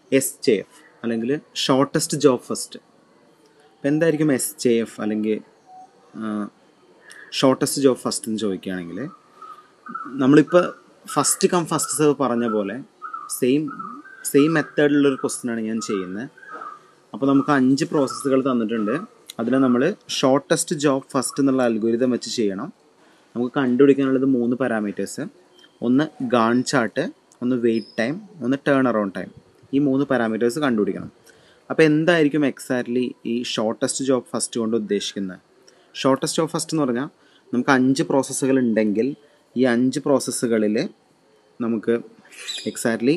S J F അല്ലെങ്കിൽ shortest job first അപ്പോൾ എന്തായിരിക്കും എസ് ജെ എഫ് അല്ലെങ്കിൽ ഷോർട്ടസ്റ്റ് ജോബ് ഫസ്റ്റ് എന്ന് ചോദിക്കുകയാണെങ്കിൽ നമ്മളിപ്പോൾ ഫസ്റ്റ് കം ഫസ്റ്റ് സെർവ് പറഞ്ഞ പോലെ സെയിം സെയിം മെത്തേഡിലുള്ളൊരു ക്വസ്റ്റ്യനാണ് ഞാൻ ചെയ്യുന്നത് അപ്പോൾ നമുക്ക് അഞ്ച് പ്രോസസ്സുകൾ തന്നിട്ടുണ്ട് അതിൽ നമ്മൾ ഷോർട്ടസ്റ്റ് ജോബ് ഫസ്റ്റ് എന്നുള്ള അൽഗോരിതം വെച്ച് ചെയ്യണം നമുക്ക് കണ്ടുപിടിക്കാനുള്ളത് മൂന്ന് പാരാമീറ്റേഴ്സ് ഒന്ന് ഗാൺ ചാർട്ട് ഒന്ന് വെയിറ്റ് ടൈം ഒന്ന് ടേൺ അറൗണ്ട് ടൈം ഈ മൂന്ന് പാരാമീറ്റേഴ്സ് കണ്ടുപിടിക്കണം അപ്പോൾ എന്തായിരിക്കും എക്സാക്ട്ലി ഈ ഷോർട്ടസ്റ്റ് ജോബ് ഫസ്റ്റ് കൊണ്ട് ഉദ്ദേശിക്കുന്നത് ഷോർട്ടസ്റ്റ് ജോബ് ഫസ്റ്റ് എന്ന് പറഞ്ഞാൽ നമുക്ക് അഞ്ച് പ്രോസസ്സുകൾ ഉണ്ടെങ്കിൽ ഈ അഞ്ച് പ്രോസസ്സുകളിൽ നമുക്ക് എക്സാക്ട്ലി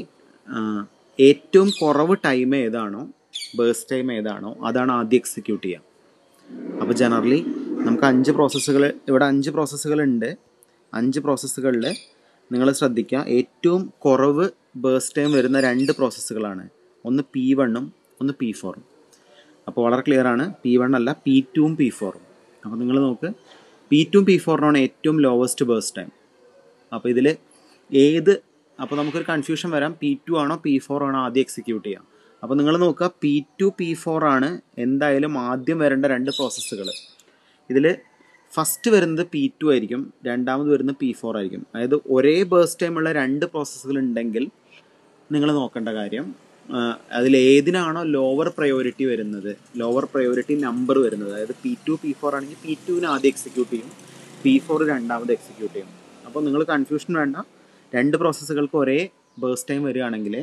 ഏറ്റവും കുറവ് ടൈം ഏതാണോ ബേസ് ടൈം ഏതാണോ അതാണ് ആദ്യം എക്സിക്യൂട്ട് ചെയ്യുക അപ്പോൾ ജനറലി നമുക്ക് അഞ്ച് പ്രോസസ്സുകൾ ഇവിടെ അഞ്ച് പ്രോസസ്സുകൾ ഉണ്ട് അഞ്ച് പ്രോസസ്സുകളിൽ നിങ്ങൾ ശ്രദ്ധിക്കുക ഏറ്റവും കുറവ് ബേസ് ടൈം വരുന്ന രണ്ട് പ്രോസസ്സുകളാണ് ഒന്ന് പി വണ്ണും ഒന്ന് പി ഫോറും അപ്പോൾ വളരെ ക്ലിയർ ആണ് പി വൺ അല്ല പി ടുവും പി ഫോറും അപ്പോൾ നിങ്ങൾ നോക്ക് പി ടുവും പി ഫോറിനാണ് ഏറ്റവും ലോവസ്റ്റ് ബേസ് ടൈം അപ്പോൾ ഇതിൽ ഏത് അപ്പോൾ നമുക്കൊരു കൺഫ്യൂഷൻ വരാം പി ടു ആണോ പി ഫോർ ആണോ ആദ്യം എക്സിക്യൂട്ട് ചെയ്യുക അപ്പോൾ നിങ്ങൾ നോക്കുക പി ടു പി ഫോർ ആണ് എന്തായാലും ആദ്യം വരേണ്ട രണ്ട് പ്രോസസ്സുകൾ ഇതിൽ ഫസ്റ്റ് വരുന്നത് പി ടു ആയിരിക്കും രണ്ടാമത് വരുന്നത് പി ഫോർ ആയിരിക്കും അതായത് ഒരേ ബേസ് ടൈമുള്ള രണ്ട് പ്രോസസ്സുകൾ ഉണ്ടെങ്കിൽ നിങ്ങൾ നോക്കേണ്ട കാര്യം അതിൽ ഏതിനാണോ ലോവർ പ്രയോറിറ്റി വരുന്നത് ലോവർ പ്രയോറിറ്റി നമ്പർ വരുന്നത് അതായത് പി ടു പി ഫോർ ആണെങ്കിൽ പി ടുവിന് ആദ്യം എക്സിക്യൂട്ട് ചെയ്യും പി ഫോർ രണ്ടാമത് എക്സിക്യൂട്ട് ചെയ്യും അപ്പോൾ നിങ്ങൾ കൺഫ്യൂഷൻ വേണ്ട രണ്ട് പ്രോസസ്സുകൾക്ക് ഒരേ ബേസ് ടൈം വരികയാണെങ്കിൽ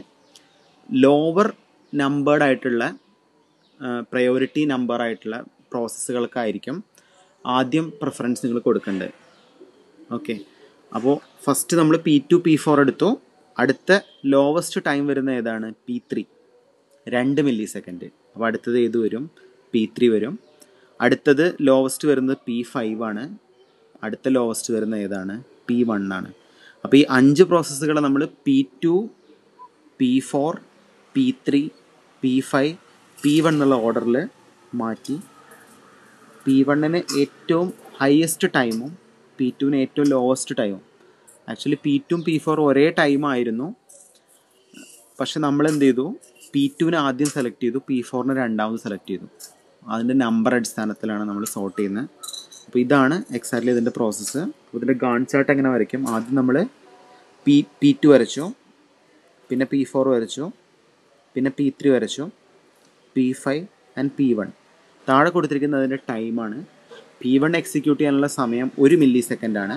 ലോവർ നമ്പേർഡ് ആയിട്ടുള്ള പ്രയോറിറ്റി നമ്പർ ആയിട്ടുള്ള പ്രോസസ്സുകൾക്കായിരിക്കും ആദ്യം പ്രിഫറൻസ് നിങ്ങൾ കൊടുക്കേണ്ടത് ഓക്കെ അപ്പോൾ ഫസ്റ്റ് നമ്മൾ പി ടു പി ഫോർ എടുത്തു അടുത്ത ലോവസ്റ്റ് ടൈം വരുന്ന ഏതാണ് പി ത്രീ രണ്ട് മില്ലി സെക്കൻഡ് അപ്പോൾ അടുത്തത് ഏത് വരും പി ത്രീ വരും അടുത്തത് ലോവസ്റ്റ് വരുന്നത് പി ഫൈവ് ആണ് അടുത്ത ലോവസ്റ്റ് വരുന്ന ഏതാണ് പി വൺ ആണ് അപ്പോൾ ഈ അഞ്ച് പ്രോസസ്സുകൾ നമ്മൾ P two P four P three P five P one എന്നുള്ള ഓർഡറിൽ മാറ്റി പി വണ്ണിന് ഏറ്റവും ഹയസ്റ്റ് ടൈമും പി ടുവിന് ഏറ്റവും ലോവസ്റ്റ് ടൈമും ആക്ച്വലി പി ടുവും പി ഫോറും ഒരേ ടൈം ആയിരുന്നു പക്ഷെ നമ്മൾ എന്ത് ചെയ്തു പി ടുവിന് ആദ്യം സെലക്ട് ചെയ്തു പി ഫോറിന് രണ്ടാമത് സെലക്ട് ചെയ്തു അതിൻ്റെ നമ്പർ അടിസ്ഥാനത്തിലാണ് നമ്മൾ സോർട്ട് ചെയ്യുന്നത് അപ്പോൾ ഇതാണ് എക്സാക്ട്ലി ഇതിൻ്റെ പ്രോസസ്സ് ഇതിൻ്റെ ഗാൺ ചാർട്ട് എങ്ങനെ വരയ്ക്കും ആദ്യം നമ്മൾ പി പി ടു വരച്ചു പിന്നെ പി ഫോർ വരച്ചു പിന്നെ പി ത്രീ വരച്ചു P five and P one താഴെ കൊടുത്തിരിക്കുന്നതിൻ്റെ ടൈമാണ് പി വൺ എക്സിക്യൂട്ട് ചെയ്യാനുള്ള സമയം ഒരു മില്ലി സെക്കൻഡാണ്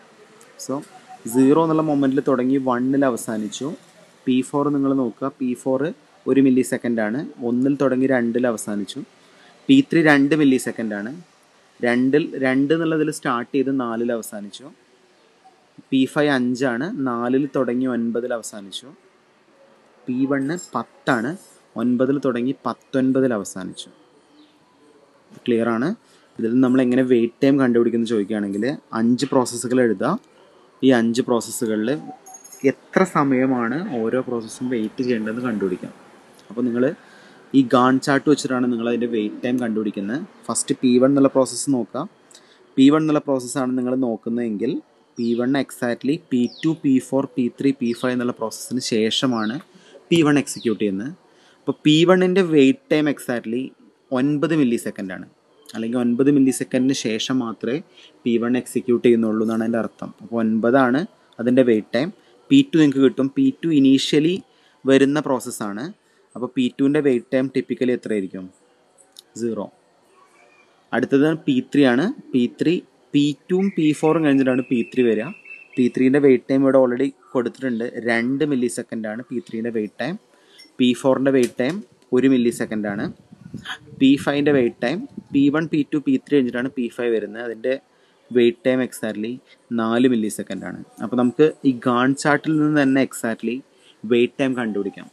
സോ സീറോ എന്നുള്ള മൊമെൻറ്റിൽ തുടങ്ങി വണ്ണിൽ അവസാനിച്ചു പി ഫോർ നിങ്ങൾ നോക്കുക പി ഫോർ ഒരു മില്ലി സെക്കൻഡാണ് ഒന്നിൽ തുടങ്ങി രണ്ടിൽ അവസാനിച്ചു പി ത്രീ രണ്ട് മില്ലി സെക്കൻഡാണ് രണ്ടിൽ രണ്ട് എന്നുള്ളതിൽ സ്റ്റാർട്ട് ചെയ്ത് നാലിൽ അവസാനിച്ചു പി ഫൈവ് അഞ്ചാണ് നാലിൽ തുടങ്ങി ഒൻപതിൽ അവസാനിച്ചു പി വണ്ണ് പത്താണ് ഒൻപതിൽ തുടങ്ങി പത്തൊൻപതിൽ അവസാനിച്ചു ക്ലിയർ ആണ് ഇതിൽ നമ്മൾ എങ്ങനെ വെയിറ്റ് ടൈം കണ്ടുപിടിക്കുന്നു ചോദിക്കുകയാണെങ്കിൽ അഞ്ച് പ്രോസസ്സുകൾ എഴുതുക ഈ അഞ്ച് പ്രോസസ്സുകളിൽ എത്ര സമയമാണ് ഓരോ പ്രോസസ്സും വെയിറ്റ് ചെയ്യേണ്ടതെന്ന് കണ്ടുപിടിക്കാം അപ്പോൾ നിങ്ങൾ ഈ ഗാൺ ചാർട്ട് വെച്ചിട്ടാണ് നിങ്ങൾ അതിൻ്റെ വെയിറ്റ് ടൈം കണ്ടുപിടിക്കുന്നത് ഫസ്റ്റ് പി വൺ എന്നുള്ള പ്രോസസ്സ് നോക്കുക പി വൺ എന്നുള്ള പ്രോസസ്സാണ് നിങ്ങൾ നോക്കുന്നതെങ്കിൽ P one exactly P two P four P three P five എന്നുള്ള പ്രോസസ്സിന് ശേഷമാണ് പി വൺ എക്സിക്യൂട്ട് ചെയ്യുന്നത് അപ്പോൾ പി വണ്ണിൻ്റെ വെയിറ്റ് ടൈം എക്സാക്ട്ലി ഒൻപത് മില്ലി സെക്കൻഡാണ് അല്ലെങ്കിൽ ഒൻപത് മില്ലി സെക്കൻഡിന് ശേഷം മാത്രമേ പി വൺ എക്സിക്യൂട്ട് ചെയ്യുന്നുള്ളൂ എന്നാണ് അതിൻ്റെ അർത്ഥം അപ്പോൾ ഒൻപതാണ് അതിൻ്റെ വെയിറ്റ് ടൈം പി ടു നിങ്ങൾക്ക് കിട്ടും പി ടു ഇനീഷ്യലി വരുന്ന പ്രോസസ്സാണ് അപ്പോൾ പി ടുവിൻ്റെ വെയിറ്റ് ടൈം ടിപ്പിക്കലി എത്രയായിരിക്കും സീറോ അടുത്തത് പി ത്രീ ആണ് പി ത്രീ പി ടുവും പി ഫോറും കഴിഞ്ഞിട്ടാണ് പി ത്രീ വരിക പി ത്രീൻ്റെ വെയിറ്റ് ടൈം ഇവിടെ ഓൾറെഡി കൊടുത്തിട്ടുണ്ട് രണ്ട് മില്ലി സെക്കൻഡാണ് പി ത്രീൻ്റെ വെയിറ്റ് ടൈം പി ഫോറിൻ്റെ വെയിറ്റ് ടൈം ഒരു മില്ലി സെക്കൻഡാണ് പി ഫൈവിൻ്റെ wait time P one P two P three കഴിഞ്ഞിട്ടാണ് പി ഫൈവ് വരുന്നത് അതിൻ്റെ വെയിറ്റ് ടൈം എക്സാക്ട്ലി നാല് മില്ലി സെക്കൻഡാണ് അപ്പോൾ നമുക്ക് ഈ ഗാൺ ചാർട്ടിൽ നിന്ന് തന്നെ എക്സാക്ട്ലി വെയിറ്റ് ടൈം കണ്ടുപിടിക്കാം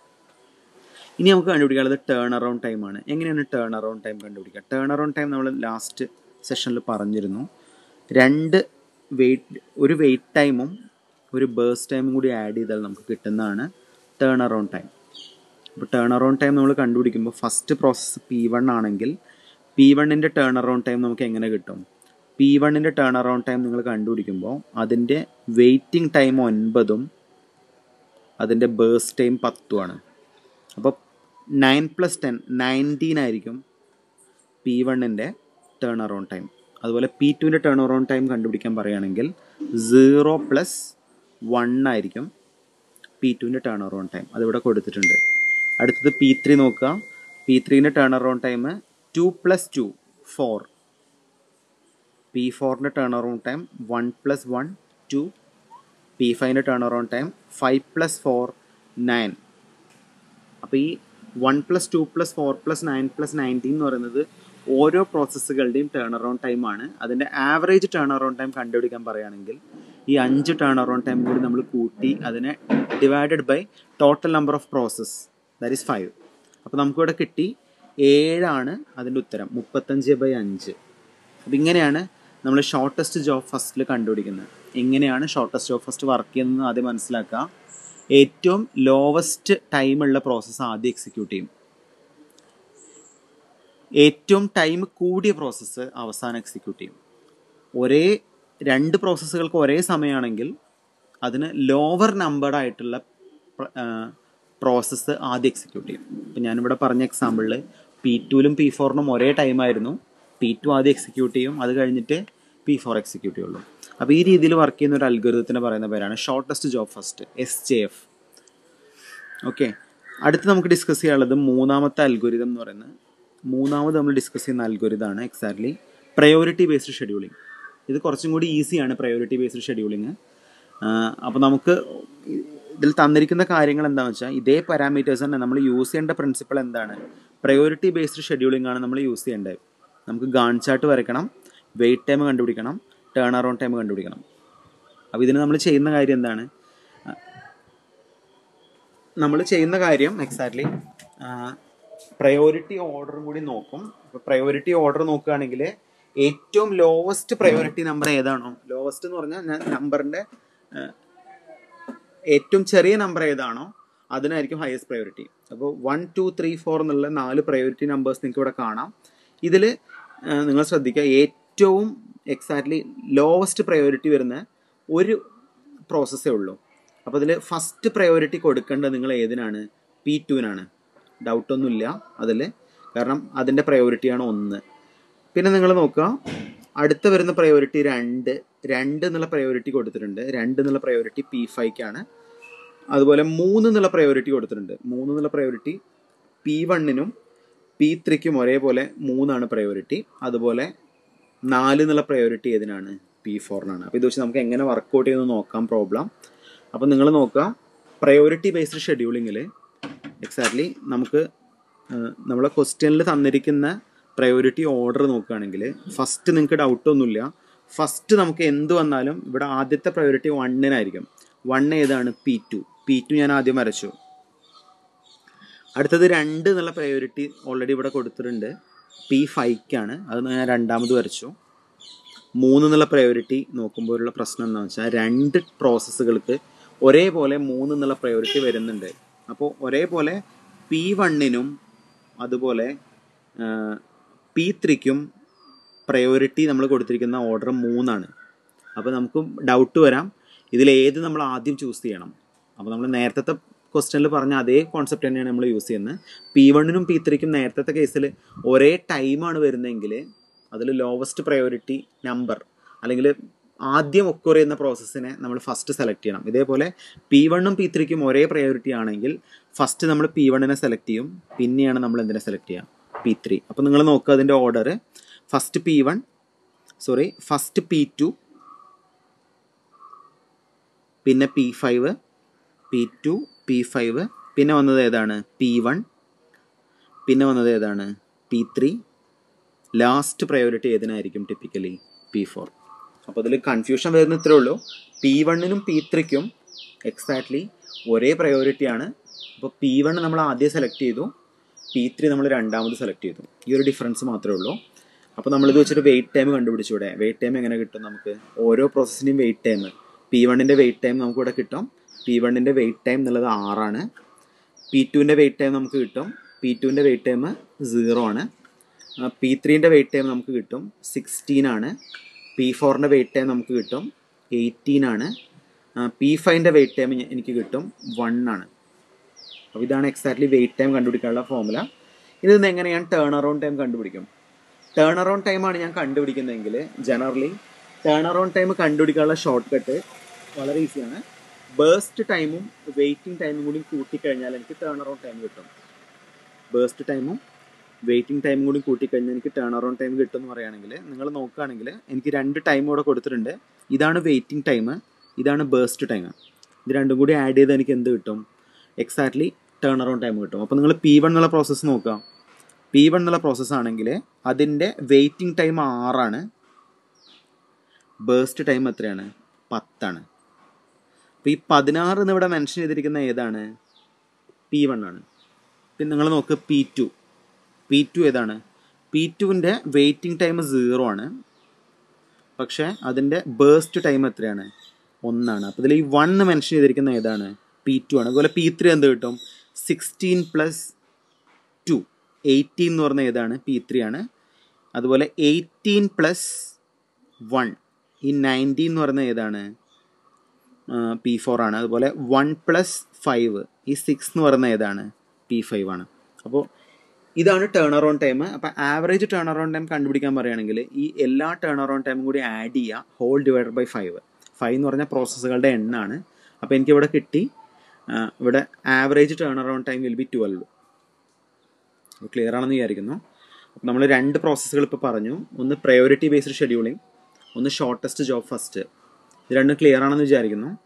ഇനി നമുക്ക് കണ്ടുപിടിക്കാനുള്ളത് ടേൺ അറൗണ്ട് ടൈമാണ് എങ്ങനെയാണ് ടേൺ അറൗണ്ട് ടൈം കണ്ടുപിടിക്കുക ടേൺ അറൗണ്ട് ടൈം നമ്മൾ ലാസ്റ്റ് സെഷനിൽ പറഞ്ഞിരുന്നു രണ്ട് വെയിറ്റ് ഒരു വെയിറ്റ് ടൈമും ഒരു ബേസ് ടൈമും കൂടി ആഡ് ചെയ്താൽ നമുക്ക് കിട്ടുന്നതാണ് ടേൺ അറൗണ്ട് ടൈം അപ്പോൾ ടേൺ അറൗണ്ട് ടൈം നമ്മൾ കണ്ടുപിടിക്കുമ്പോൾ ഫസ്റ്റ് പ്രോസസ്സ് പി വൺ ആണെങ്കിൽ പി വണ്ണിൻ്റെ ടേൺ അറൗണ്ട് ടൈം നമുക്ക് എങ്ങനെ കിട്ടും പി വണ്ണിൻ്റെ ടേൺ അറൗണ്ട് ടൈം നിങ്ങൾ കണ്ടുപിടിക്കുമ്പോൾ അതിൻ്റെ വെയിറ്റിംഗ് ടൈം ഒൻപതും അതിൻ്റെ ബേസ് ടൈം പത്തുമാണ് അപ്പോൾ നയൻ പ്ലസ് ടെൻ നയൻറ്റീൻ ആയിരിക്കും പി വണ്ണിൻ്റെ ടേൺ അറൗണ്ട് ടൈം അതുപോലെ പി ടുവിൻ്റെ ടേൺ അറൗണ്ട് ടൈം കണ്ടുപിടിക്കാൻ പറയുകയാണെങ്കിൽ സീറോ പ്ലസ് വൺ ആയിരിക്കും പി ടുവിൻ്റെ ടേൺ അറൗണ്ട് ടൈം അതിവിടെ കൊടുത്തിട്ടുണ്ട് അടുത്തത് പി ത്രീ നോക്കുക പി ത്രീൻ്റെ turn around time two plus two four P ഫോറിൻ്റെ turn around time one plus one two P ഫൈവിൻ്റെ turn around time five plus four nine അപ്പോൾ ഈ one plus two plus four plus nine plus nineteen എന്ന് പറയുന്നത് ഓരോ പ്രോസസ്സുകളുടെയും turn around ടൈമാണ് അതിൻ്റെ average turn around time കണ്ടുപിടിക്കാൻ പറയുകയാണെങ്കിൽ ഈ അഞ്ച് ടേൺ അറൗണ്ട് ടൈം കൂടി നമ്മൾ കൂട്ടി അതിനെ divided by total number of process that is five അപ്പോൾ നമുക്കിവിടെ കിട്ടി ഏഴാണ് അതിൻ്റെ ഉത്തരം മുപ്പത്തഞ്ച് ബൈ അഞ്ച് അപ്പം ഇങ്ങനെയാണ് നമ്മൾ ഷോർട്ടസ്റ്റ് ജോബ് ഫസ്റ്റിൽ കണ്ടുപിടിക്കുന്നത് എങ്ങനെയാണ് ഷോർട്ടസ്റ്റ് ജോബ് ഫസ്റ്റ് വർക്ക് ചെയ്യുന്നത് ആദ്യം മനസ്സിലാക്കുക ഏറ്റവും ലോവസ്റ്റ് ടൈമുള്ള പ്രോസസ്സ് ആദ്യം എക്സിക്യൂട്ട് ചെയ്യും ഏറ്റവും ടൈം കൂടിയ പ്രോസസ്സ് അവസാനം എക്സിക്യൂട്ട് ചെയ്യും ഒരേ രണ്ട് പ്രോസസ്സുകൾക്ക് ഒരേ സമയമാണെങ്കിൽ അതിന് ലോവർ നമ്പർഡ് ആയിട്ടുള്ള പ്രോസസ്സ് ആദ്യം എക്സിക്യൂട്ട് ചെയ്യും ഇപ്പം ഞാനിവിടെ പറഞ്ഞ എക്സാമ്പിളിൽ പി ടുവിലും പി ഫോറിനും ഒരേ ടൈമായിരുന്നു പി ടു ആദ്യം എക്സിക്യൂട്ട് ചെയ്യും അത് കഴിഞ്ഞിട്ട് പി ഫോർ എക്സിക്യൂട്ട് ചെയ്യുള്ളൂ അപ്പോൾ ഈ രീതിയിൽ വർക്ക് ചെയ്യുന്ന ഒരു അൽഗോരിതത്തിന് പറയുന്ന പേരാണ് shortest job first S J F okay അടുത്ത് നമുക്ക് ഡിസ്കസ് ചെയ്യാനുള്ളത് മൂന്നാമത്തെ അൽഗോരിതം എന്ന് പറയുന്നത് മൂന്നാമത് നമ്മൾ ഡിസ്കസ് ചെയ്യുന്ന അൽഗോരിതമാണ് എക്സാക്ട്ലി പ്രയോറിറ്റി ബേസ്ഡ് ഷെഡ്യൂളിംഗ് ഇത് കുറച്ചും കൂടി ഈസിയാണ് പ്രയോറിറ്റി ബേസ്ഡ് ഷെഡ്യൂളിങ് അപ്പോൾ നമുക്ക് ഇതിൽ തന്നിരിക്കുന്ന കാര്യങ്ങൾ എന്താണെന്ന് വെച്ചാൽ ഇതേ പാരാമീറ്റേഴ്സ് തന്നെ നമ്മൾ യൂസ് ചെയ്യേണ്ട പ്രിൻസിപ്പൾ എന്താണ് പ്രയോറിറ്റി ബേസ്ഡ് ഷെഡ്യൂളിംഗ് ആണ് നമ്മൾ യൂസ് ചെയ്യേണ്ടത് നമുക്ക് ഗാൺ ചാർട്ട് വരയ്ക്കണം വെയിറ്റ് ടൈം കണ്ടുപിടിക്കണം ടേൺ അറൗണ്ട് ടൈം കണ്ടുപിടിക്കണം അപ്പോൾ ഇതിന് നമ്മൾ ചെയ്യുന്ന കാര്യം എന്താണ് നമ്മൾ ചെയ്യുന്ന കാര്യം എക്സാക്ട്ലി പ്രയോറിറ്റി ഓർഡറും കൂടി നോക്കും ഇപ്പോൾ പ്രയോറിറ്റി ഓർഡർ നോക്കുകയാണെങ്കിൽ ഏറ്റവും ലോവസ്റ്റ് പ്രയോറിറ്റി നമ്പർ ഏതാണോ ലോവസ്റ്റ് എന്ന് പറഞ്ഞാൽ ഞാൻ നമ്പറിൻ്റെ ഏറ്റവും ചെറിയ നമ്പർ ഏതാണോ അതിനായിരിക്കും ഹയസ്റ്റ് പ്രയോറിറ്റി അപ്പോൾ വൺ ടു ത്രീ ഫോർ എന്നുള്ള നാല് പ്രയോറിറ്റി നമ്പേഴ്സ് നിങ്ങൾക്ക് ഇവിടെ കാണാം ഇതിൽ നിങ്ങൾ ശ്രദ്ധിക്കുക ഏറ്റവും എക്സാക്ട്ലി ലോവസ്റ്റ് പ്രയോറിറ്റി വരുന്ന ഒരു പ്രോസസ്സേ ഉള്ളൂ അപ്പോൾ അതിൽ ഫസ്റ്റ് പ്രയോറിറ്റി കൊടുക്കേണ്ടത് നിങ്ങൾ ഏതിനാണ് പി ടുവിനാണ് ഡൗട്ടൊന്നുമില്ല അതിൽ കാരണം അതിൻ്റെ പ്രയോറിറ്റിയാണ് ഒന്ന് പിന്നെ നിങ്ങൾ നോക്കുക അടുത്ത വരുന്ന പ്രയോറിറ്റി രണ്ട് രണ്ട് എന്നുള്ള പ്രയോറിറ്റി കൊടുത്തിട്ടുണ്ട് രണ്ട് എന്നുള്ള പ്രയോറിറ്റി പി ഫൈക്കാണ് അതുപോലെ മൂന്ന് എന്നുള്ള പ്രയോറിറ്റി കൊടുത്തിട്ടുണ്ട് മൂന്ന് എന്നുള്ള പ്രയോറിറ്റി പി വണ്ണിനും പി ത്രീക്കും ഒരേപോലെ മൂന്നാണ് പ്രയോറിറ്റി അതുപോലെ നാല് എന്നുള്ള പ്രയോറിറ്റി ഏതിനാണ് പി ഫോറിനാണ് അപ്പോൾ ഇത് വെച്ച് നമുക്ക് എങ്ങനെ വർക്കൗട്ട് ചെയ്യുന്നത് നോക്കാം പ്രോബ്ലം അപ്പോൾ നിങ്ങൾ നോക്കുക പ്രയോറിറ്റി ബേസ്ഡ് ഷെഡ്യൂളിങ്ങിൽ എക്സാക്ട്ലി നമുക്ക് നമ്മളെ ക്വസ്റ്റ്യനിൽ തന്നിരിക്കുന്ന പ്രയോറിറ്റി ഓർഡർ നോക്കുകയാണെങ്കിൽ ഫസ്റ്റ് നിങ്ങൾക്ക് ഡൗട്ടൊന്നുമില്ല ഫസ്റ്റ് നമുക്ക് എന്ത് വന്നാലും ഇവിടെ ആദ്യത്തെ പ്രയോറിറ്റി വണ്ണിനായിരിക്കും വൺ ഏതാണ് പി ടു പി ടു ഞാൻ ആദ്യം വരച്ചു അടുത്തത് രണ്ട് എന്നുള്ള പ്രയോറിറ്റി ഓൾറെഡി ഇവിടെ കൊടുത്തിട്ടുണ്ട് പി ഫൈക്കാണ് അത് ഞാൻ രണ്ടാമത് വരച്ചു മൂന്ന് എന്നുള്ള പ്രയോറിറ്റി നോക്കുമ്പോഴുള്ള പ്രശ്നം എന്താണെന്ന് വെച്ചാൽ രണ്ട് പ്രോസസ്സുകൾക്ക് ഒരേപോലെ മൂന്ന് എന്നുള്ള പ്രയോറിറ്റി വരുന്നുണ്ട് അപ്പോൾ ഒരേപോലെ പി വണ്ണിനും അതുപോലെ പി ത്രീക്കും പ്രയോറിറ്റി നമ്മൾ കൊടുത്തിരിക്കുന്ന ഓർഡർ മൂന്നാണ് അപ്പോൾ നമുക്ക് ഡൗട്ട് വരാം ഇതിൽ ഏത് നമ്മൾ ആദ്യം ചൂസ് ചെയ്യണം അപ്പോൾ നമ്മൾ നേരത്തെ ക്വസ്റ്റ്യനിൽ പറഞ്ഞ അതേ കോൺസെപ്റ്റ് തന്നെയാണ് നമ്മൾ യൂസ് ചെയ്യുന്നത് പി വണ്ണിനും പി ത്രീക്കും നേരത്തെ കേസിൽ ഒരേ ടൈമാണ് വരുന്നതെങ്കിൽ അതിൽ ലോവസ്റ്റ് പ്രയോറിറ്റി നമ്പർ അല്ലെങ്കിൽ ആദ്യം ഒക്കോർ ചെയ്യുന്ന പ്രോസസ്സിനെ നമ്മൾ ഫസ്റ്റ് സെലക്ട് ചെയ്യണം ഇതേപോലെ പി വണ്ണും പി ത്രീക്കും ഒരേ പ്രയോറിറ്റി ആണെങ്കിൽ ഫസ്റ്റ് നമ്മൾ പി വണ്ണിനെ സെലക്ട് ചെയ്യും പിന്നെയാണ് നമ്മൾ എന്തിനെ സെലക്ട് ചെയ്യുക പി ത്രീ അപ്പോൾ നിങ്ങൾ നോക്കുക അതിൻ്റെ order first P one sorry first P two പിന്നെ P five P two P five പിന്നെ വന്നത് ഏതാണ് പി വൺ പിന്നെ വന്നത് ഏതാണ് പി ത്രീ ലാസ്റ്റ് പ്രയോറിറ്റി ഏതിനായിരിക്കും ടിപ്പിക്കലി പി ഫോർ അപ്പോൾ അതിൽ കൺഫ്യൂഷൻ വരുന്ന ഇത്രേ ഉള്ളൂ പി വണ്ണിനും പി ത്രീക്കും എക്സാക്ട്ലി ഒരേ പ്രയോറിറ്റിയാണ് അപ്പോൾ പി വൺ നമ്മൾ ആദ്യം സെലക്ട് ചെയ്തു പി ത്രീ നമ്മൾ രണ്ടാമത് സെലക്ട് ചെയ്തു ഈ ഒരു ഡിഫറൻസ് മാത്രമേ ഉള്ളൂ അപ്പോൾ നമ്മളിത് വെച്ചിട്ട് വെയിറ്റ് ടൈം കണ്ടുപിടിച്ചൂടെ വെയിറ്റ് ടൈം എങ്ങനെ കിട്ടും നമുക്ക് ഓരോ പ്രോസസ്സിൻ്റെയും വെയിറ്റ് ടൈം പി വണ്ണിൻ്റെ വെയിറ്റ് ടൈം നമുക്ക് ഇവിടെ കിട്ടും പി വണ്ണിൻ്റെ വെയിറ്റ് ടൈം എന്നുള്ളത് ആറാണ് പി ടുവിൻ്റെ വെയിറ്റ് ടൈം നമുക്ക് കിട്ടും പി ടുവിൻ്റെ വെയിറ്റ് ടൈം സീറോ ആണ് പി ത്രീൻ്റെ വെയിറ്റ് ടൈം നമുക്ക് കിട്ടും സിക്സ്റ്റീൻ ആണ് പി ഫോറിൻ്റെ വെയിറ്റ് ടൈം നമുക്ക് കിട്ടും എയ്റ്റീൻ ആണ് പി ഫൈവിൻ്റെ വെയിറ്റ് ടൈം എനിക്ക് കിട്ടും വൺ ആണ് അപ്പോൾ ഇതാണ് എക്സാക്ട്ലി വെയിറ്റ് ടൈം കണ്ടുപിടിക്കാനുള്ള ഫോർമുല ഇതിൽ നിന്ന് എങ്ങനെ ഞാൻ ടേൺ അറൗണ്ട് ടൈം കണ്ടുപിടിക്കും ടേൺ അറൗണ്ട് ടൈമാണ് ഞാൻ കണ്ടുപിടിക്കുന്നതെങ്കിൽ ജനറലി ടേൺ അറൗണ്ട് ടൈം കണ്ടുപിടിക്കാനുള്ള ഷോർട്ട് കട്ട് വളരെ ഈസിയാണ് ബേസ്റ്റ് ടൈമും വെയിറ്റിംഗ് ടൈമും കൂടി കൂട്ടിക്കഴിഞ്ഞാൽ എനിക്ക് ടേൺ അറൗണ്ട് ടൈം കിട്ടും ബേസ്റ്റ് ടൈമും വെയിറ്റിംഗ് ടൈമും കൂടി കൂട്ടിക്കഴിഞ്ഞാൽ എനിക്ക് ടേൺ അറൗണ്ട് ടൈം കിട്ടും എന്ന് പറയുകയാണെങ്കിൽ നിങ്ങൾ നോക്കുകയാണെങ്കിൽ എനിക്ക് രണ്ട് ടൈം ഇവിടെ കൊടുത്തിട്ടുണ്ട് ഇതാണ് വെയിറ്റിംഗ് ടൈം ഇതാണ് ബേസ്റ്റ് ടൈം ഇത് രണ്ടും കൂടി ആഡ് ചെയ്ത് എനിക്ക് എന്ത് കിട്ടും എക്സാക്ട്ലി ടേൺ അറൗണ്ട് ടൈം കിട്ടും അപ്പോൾ നിങ്ങൾ പി വൺ എന്നുള്ള പ്രോസസ്സ് നോക്കുക പി വൺ എന്നുള്ള പ്രോസസ്സ് ആണെങ്കിൽ അതിൻ്റെ വെയിറ്റിംഗ് ടൈം ആറാണ് ബേസ്റ്റ് ടൈം എത്രയാണ് പത്താണ് അപ്പോൾ ഈ പതിനാറ് എന്ന് ഇവിടെ മെൻഷൻ ചെയ്തിരിക്കുന്ന ഏതാണ് പി വൺ ആണ് പിന്നെ നിങ്ങൾ നോക്ക് പി ടു പി ടു ഏതാണ് പി ടുവിൻ്റെ വെയിറ്റിംഗ് ടൈം സീറോ ആണ് പക്ഷേ അതിൻ്റെ ബേസ്റ്റ് ടൈം എത്രയാണ് ഒന്നാണ് അപ്പോൾ ഇതിൽ ഈ വൺ മെൻഷൻ ചെയ്തിരിക്കുന്ന ഏതാണ് പി ടു ആണ് അതുപോലെ പി ത്രീ എന്ത് കിട്ടും സിക്സ്റ്റീൻ പ്ലസ് ടു എയ്റ്റീൻ എന്ന് പറഞ്ഞ ഏതാണ് പി ത്രീ ആണ് അതുപോലെ എയ്റ്റീൻ പ്ലസ് വൺ ഈ നയൻറ്റീൻ എന്ന് പറയുന്ന ഏതാണ് പി ഫോർ ആണ് അതുപോലെ വൺ പ്ലസ് ഫൈവ് ഈ സിക്സ് എന്ന് പറയുന്ന ഏതാണ് പി ഫൈവ് ആണ് അപ്പോൾ ഇതാണ് ടേൺ അറൗണ്ട് ടൈം അപ്പോൾ ആവറേജ് ടേൺ അറൗണ്ട് ടൈം കണ്ടുപിടിക്കാൻ പറയുകയാണെങ്കിൽ ഈ എല്ലാ ടേൺ അറൗണ്ട് ടൈമും കൂടി ആഡ് ചെയ്യുക whole divided by five five എന്ന് പറഞ്ഞാൽ പ്രോസസ്സുകളുടെ എണ്ണാണ് അപ്പോൾ എനിക്ക് ഇവിടെ കിട്ടി ആ, ഇവിടെ average turn around time will be twelve clear ആണെന്ന് വിചാരിക്കുന്നു അപ്പോൾ നമ്മൾ രണ്ട് പ്രോസസ്സുകൾ ഇപ്പോൾ പറഞ്ഞു ഒന്ന് പ്രയോറിറ്റി ബേസ്ഡ് ഷെഡ്യൂളിംഗ് ഒന്ന് ഷോർട്ടസ്റ്റ് ജോബ് ഫസ്റ്റ് ഇത് രണ്ടും ക്ലിയർ ആണെന്ന് വിചാരിക്കുന്നു